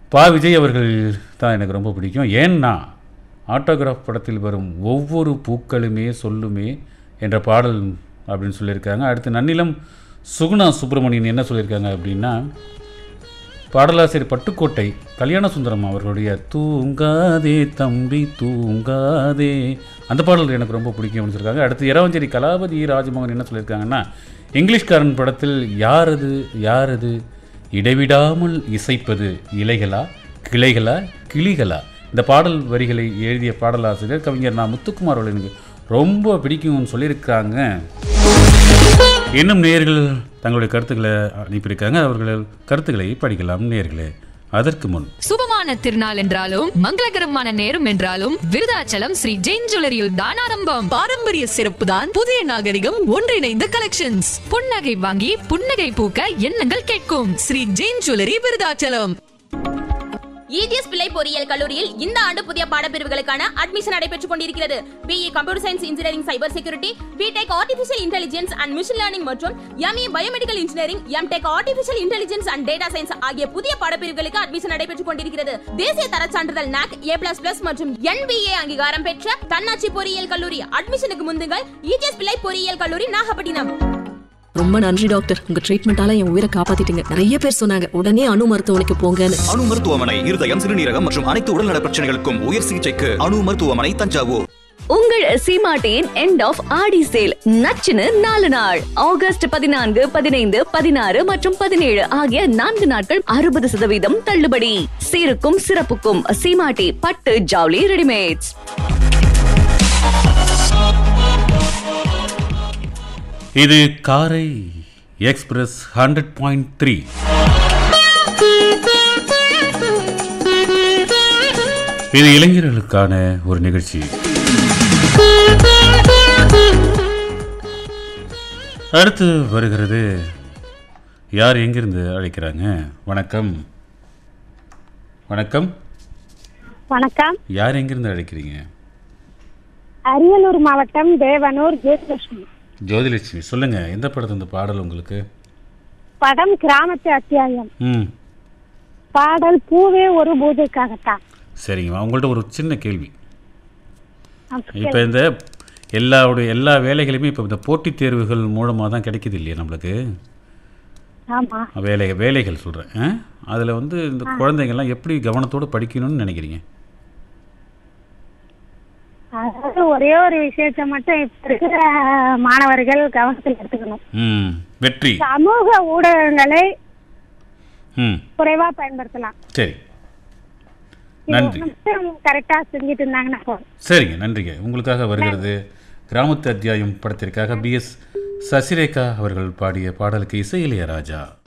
பா விஜய் அவர்கள் தான் எனக்கு ரொம்ப பிடிக்கும் ஏன்னா ஆட்டோகிராஃப் படத்தில் வரும் ஒவ்வொரு பூக்களுமே சொல்லுமே என்ற பாடல் அப்படின்னு சொல்லியிருக்காங்க அடுத்து நன்னிலம் சுகுணா சுப்பிரமணியன் என்ன சொல்லியிருக்காங்க அப்படின்னா பாடலாசிரியர் பட்டுக்கோட்டை கல்யாண சுந்தரம் அவர்களுடைய தூங்காதே தம்பி தூங்காதே அந்த பாடல் எனக்கு ரொம்ப பிடிக்கும் அப்படின்னு சொல்லியிருக்காங்க அடுத்து இரவஞ்சேரி கலாபதி ராஜமோகன் என்ன சொல்லியிருக்காங்கன்னா இங்கிலீஷ்காரன் படத்தில் யாரது யாரது இடைவிடாமல் இசைப்பது இலைகளா கிளைகளா கிளிகளா இந்த பாடல் வரிகளை எழுதிய பாடலாசிரியர் கவிஞர் நான் முத்துக்குமார் அவர்கள் எனக்கு ரொம்ப பிடிக்கும்னு சொல்லியிருக்காங்க இன்னும் நேயர்கள் தங்களுடைய கருத்துக்களை அனுப்பியிருக்காங்க அவர்கள் கருத்துக்களை படிக்கலாம் நேயர்களே அதற்கு முன் சுபமான திருநாள் என்றாலும் மங்களகரமான நேரம் என்றாலும் விருதாச்சலம் ஸ்ரீ ஜெயின் ஜுவல்லரியில் தான் ஆரம்பம் பாரம்பரிய சிறப்பு தான் புதிய நாகரிகம் ஒன்றிணைந்த கலெக்ஷன்ஸ் புன்னகை வாங்கி புன்னகை பூக்க எண்ணங்கள் கேட்கும் ஸ்ரீ ஜெயின் ஜுவல்லரி விருதாச்சலம் இஜிஎஸ் பிள்ளை பொறியியல் கல்லூரியில் இந்த ஆண்டு புதிய பாடப்பிரிவுகளுக்கான அட்மிஷன் நடைபெற்றுக் கொண்டிருக்கிறது BE computer science engineering cyber security BTech artificial intelligence and machine learning மற்றும் ME biomedical engineering MTech artificial intelligence and data science ஆகிய புதிய பாடப்பிரிவுகளுக்கு அட்மிஷன் நடைபெற்றுக் கொண்டிருக்கிறது தேசிய தர சான்றிதழ் NAC ஏ பிளஸ் பிளஸ் மற்றும் என்பிஏ அங்கீகாரம் பெற்ற தன்னாட்சி பொறியியல் கல்லூரி அட்மிஷனுக்கு முந்துங்கள் இஜிஎஸ் பிள்ளை பொறியியல் கல்லூரி நாகப்பட்டினம் ரொம்ப நன்றி டாக்டர் உங்க ட்ரீட்மெண்டால என் உயிரை காப்பாத்திட்டீங்க நிறைய பேர் சொன்னாங்க உடனே அணு மருத்துவமனைக்கு போங்கன்னு அணு மருத்துவமனை இருதயம் சிறுநீரகம் மற்றும் அனைத்து உடல்நல பிரச்சனைகளுக்கும் உயர் சிகிச்சைக்கு அணு மருத்துவமனை தஞ்சாவூர் உங்கள் சீமாட்டியின் எண்ட் ஆஃப் ஆடி சேல் நச்சுன்னு நாலு நாள் ஆகஸ்ட் பதினான்கு பதினைந்து பதினாறு மற்றும் பதினேழு ஆகிய நான்கு நாட்கள் அறுபது சதவீதம் தள்ளுபடி சீருக்கும் சிறப்புக்கும் சீமாட்டி பட்டு ஜவுளி ரெடிமேட்ஸ் இது காரை எக்ஸ்பிரஸ் ஹண்ட்ரட் பாயிண்ட் த்ரீ இது இளைஞர்களுக்கான ஒரு நிகழ்ச்சி அடுத்து வருகிறது யார் எங்கிருந்து அழைக்கிறாங்க வணக்கம் வணக்கம் வணக்கம் யார் எங்கிருந்து அழைக்கிறீங்க அரியலூர் மாவட்டம் தேவனூர் ஜெயலட்சுமி ஜோதிலட்சுமி சொல்லுங்க எந்த படத்து இந்த பாடல் உங்களுக்கு படம் கிராமத்து அத்தியாயம் ம் பாடல் பூவே ஒரு பூஜைக்காகத்தான் சரிங்கம்மா உங்கள்ட்ட ஒரு சின்ன கேள்வி அப்ப இப்போ இந்த எல்லாவுடைய எல்லா வேலைகளுமே இப்போ இந்த போட்டித் தேர்வுகள் மூலமாக தான் கிடைக்குது இல்லையா நம்மளுக்கு ஆமா வேலை வேலைகள் சொல்கிறேன் அதில் வந்து இந்த குழந்தைங்கள்லாம் எப்படி கவனத்தோடு படிக்கணும்னு நினைக்கிறீங்க அதாவது ஒரே ஒரு விஷயத்த மட்டும் இப்ப இருக்கிற மாணவர்கள் கவனத்தில் எடுத்துக்கணும் ம் வெற்றி சமூக ஊடகங்களை ம் குறைவா பயன்படுத்தலாம் சரி இது நன்றி ஒண்ணு மட்டும் கரெக்டா செஞ்சுட்டு இருந்தாங்கன்னா போதும் சரிங்க நன்றிங்க உங்களுக்காக வருகிறது கிராமத்து அத்தியாயம் படத்திற்காக பிஎஸ் சசிரேகா அவர்கள் பாடிய பாடலுக்கு இசை இளையராஜா